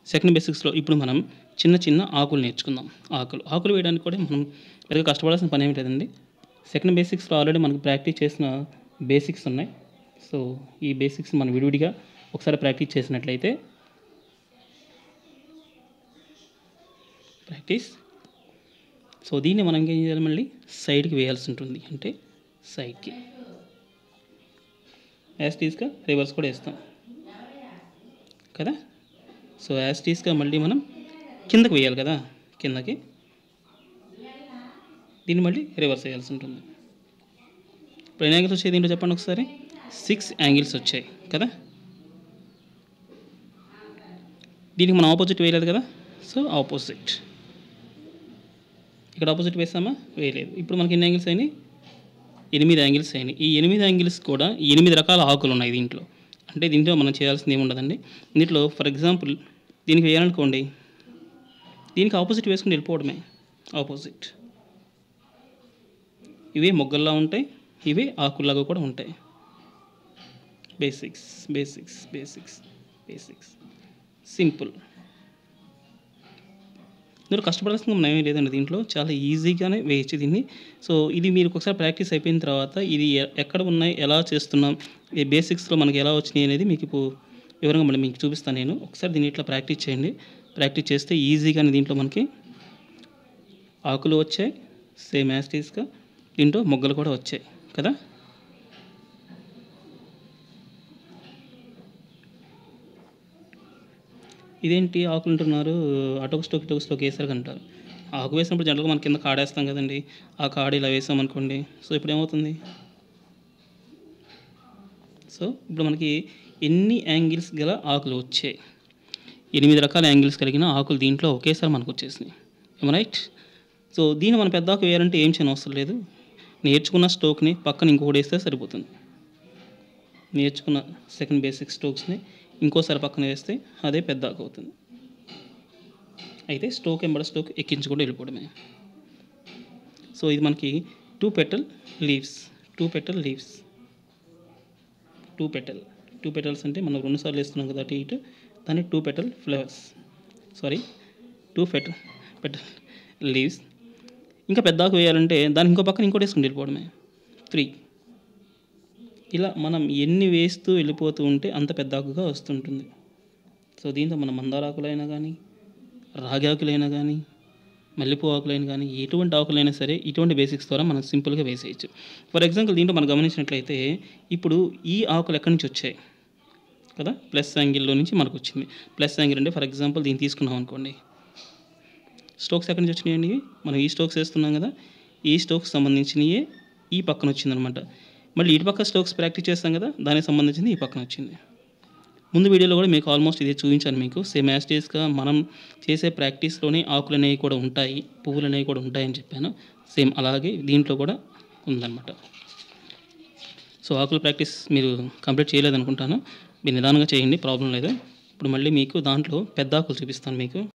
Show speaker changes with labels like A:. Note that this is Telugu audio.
A: సెకండ్ బేసిక్స్లో ఇప్పుడు మనం చిన్న చిన్న ఆకులు నేర్చుకుందాం ఆకులు ఆకులు వేయడానికి కూడా మనం పెద్దగా కష్టపడాల్సిన పని ఏమి లేదండి సెకండ్ బేసిక్స్లో ఆల్రెడీ మనకు ప్రాక్టీస్ చేసిన బేసిక్స్ ఉన్నాయి సో ఈ బేసిక్స్ మనం విడివిడిగా ఒకసారి ప్రాక్టీస్ చేసినట్లయితే ప్రాక్టీస్ సో దీన్ని మనం ఏం చేయాలి మళ్ళీ సైడ్కి వేయాల్సి ఉంటుంది అంటే సైడ్కి యాస్టీస్గా రివర్స్ కూడా వేస్తాం కదా సో యాస్టీస్గా మళ్ళీ మనం కిందకి వేయాలి కదా కిందకి దీన్ని మళ్ళీ రివర్స్ వేయాల్సి ఉంటుంది ఇప్పుడు ఎన్ని యాంగిల్స్ వచ్చాయి దీంట్లో చెప్పండి ఒకసారి సిక్స్ యాంగిల్స్ వచ్చాయి కదా దీనికి మనం ఆపోజిట్ వేయలేదు కదా సో ఆపోజిట్ ఇక్కడ ఆపోజిట్ వేసామా వేయలేదు ఇప్పుడు మనకి ఎన్ని యాంగిల్స్ అయినాయి ఎనిమిది యాంగిల్స్ అయినాయి ఈ ఎనిమిది యాంగిల్స్ కూడా ఎనిమిది రకాల ఆకులు ఉన్నాయి దీంట్లో అంటే దీంట్లో మనం చేయాల్సింది ఏమి ఉండదండి దీంట్లో ఫర్ ఎగ్జాంపుల్ దీనికి వేయాలనుకోండి దీనికి ఆపోజిట్ వేసుకుని వెళ్ళిపోవడమే ఆపోజిట్ ఇవే మొగ్గల్లా ఉంటాయి ఇవే ఆకుల్లాగా కూడా ఉంటాయి basics basics basics basics simple మీరు కష్టపడాల్సిన మనం ఏమీ లేదండి దీంట్లో చాలా ఈజీగానే వేయచ్చు దీన్ని సో ఇది మీరు ఒకసారి ప్రాక్టీస్ అయిపోయిన తర్వాత ఇది ఎ- ఎక్కడ ఉన్నాయి ఎలా చేస్తున్నాం ఈ బేసిక్స్లో మనకి ఎలా వచ్చినాయి అనేది మీకు ఇప్పుడు వివరంగా మళ్ళీ మీకు చూపిస్తాను నేను ఒకసారి దీన్ని ఇట్లా ప్రాక్టీస్ చేయండి ప్రాక్టీస్ చేస్తే ఈజీగానే దీంట్లో మనకి ఆకులు వచ్చాయి సేమ్ యాస్టీస్గా దీంట్లో మొగ్గలు కూడా వచ్చాయి కదా ఇదేంటి ఆకులు అంటున్నారు అటొక స్టోక్ ఇటొక స్టోక్ వేసారు అంటారు ఆకు వేసినప్పుడు జనరల్గా మన కింద కాడేస్తాం కదండి ఆ కాడ ఇలా వేసాం అనుకోండి సో ఇప్పుడు ఏమవుతుంది సో ఇప్పుడు మనకి ఎన్ని యాంగిల్స్ గల ఆకులు వచ్చాయి ఎనిమిది రకాల యాంగిల్స్ కలిగిన ఆకులు దీంట్లో ఒకేసారి మనకు వచ్చేసినాయి ఏమ రైట్ సో దీన్ని మనం పెద్ద ఆకు వేయాలంటే ఏం చేయని అవసరం లేదు నేర్చుకున్న స్టోక్ని పక్కన ఇంకొకటి వేస్తే సరిపోతుంది నేర్చుకున్న సెకండ్ బేసిక్ స్ట్రోక్స్ని ఇంకోసారి పక్కన వేస్తే అదే పెద్ద ఆకు అవుతుంది అయితే స్ట్రోక్ ఎంబడ స్ట్రోక్ ఎక్కించుకుంటూ వెళ్ళిపోవడమే సో ఇది మనకి two petal leaves two petal leaves two petal two petals అంటే మనం రెండుసార్లు వేస్తున్నాం కదా అటు ఇటు దాన్ని two petal flowers sorry two petal petal leaves ఇంకా పెద్ద ఆకు వేయాలంటే దాని ఇంకో పక్కన ఇంకోటి వేసుకుని వెళ్ళిపోవడమే త్రీ ఇలా మనం ఎన్ని వేస్తూ వెళ్ళిపోతూ ఉంటే అంత పెద్ద ఆకుగా వస్తుంటుంది సో దీంతో మనం మందారాకులైనా కానీ రాగి ఆకులైనా కానీ మల్లెపూ ఆకులైనా కానీ ఎటువంటి ఆకులైనా సరే ఇటువంటి బేసిక్స్ ద్వారా మనం సింపుల్గా వేసేయచ్చు ఫర్ ఎగ్జాంపుల్ దీంట్లో మనం గమనించినట్లయితే ఇప్పుడు ఈ ఆకులు ఎక్కడి నుంచి వచ్చాయి కదా ప్లస్ యాంగిల్లో నుంచి మనకు వచ్చింది ప్లస్ యాంగిల్ అంటే ఫర్ ఎగ్జాంపుల్ దీన్ని తీసుకున్నాం అనుకోండి స్టోక్స్ ఎక్కడి నుంచి వచ్చినాయండి ఇవి? మనం ఈ స్టోక్స్ వేస్తున్నాం కదా ఈ స్టోక్స్ సంబంధించినయే ఈ పక్కన వచ్చిందనమాట మళ్ళీ ఇటు పక్క స్టోక్స్ ప్రాక్టీస్ చేస్తాం కదా దానికి సంబంధించింది ఈ పక్కన వచ్చింది ముందు వీడియోలో కూడా మీకు ఆల్మోస్ట్ ఇదే చూపించాను మీకు సేమ్ యాస్టేస్గా మనం చేసే ప్రాక్టీస్లోనే ఆకులు అనేవి కూడా ఉంటాయి పువ్వులు అనేవి కూడా ఉంటాయని చెప్పాను సేమ్ అలాగే దీంట్లో కూడా ఉందన్నమాట సో ఆకుల ప్రాక్టీస్ మీరు కంప్లీట్ చేయలేదనుకుంటాను మీరు నిదానంగా చేయండి ప్రాబ్లం లేదు ఇప్పుడు మళ్ళీ మీకు దాంట్లో పెద్ద ఆకులు చూపిస్తాను మీకు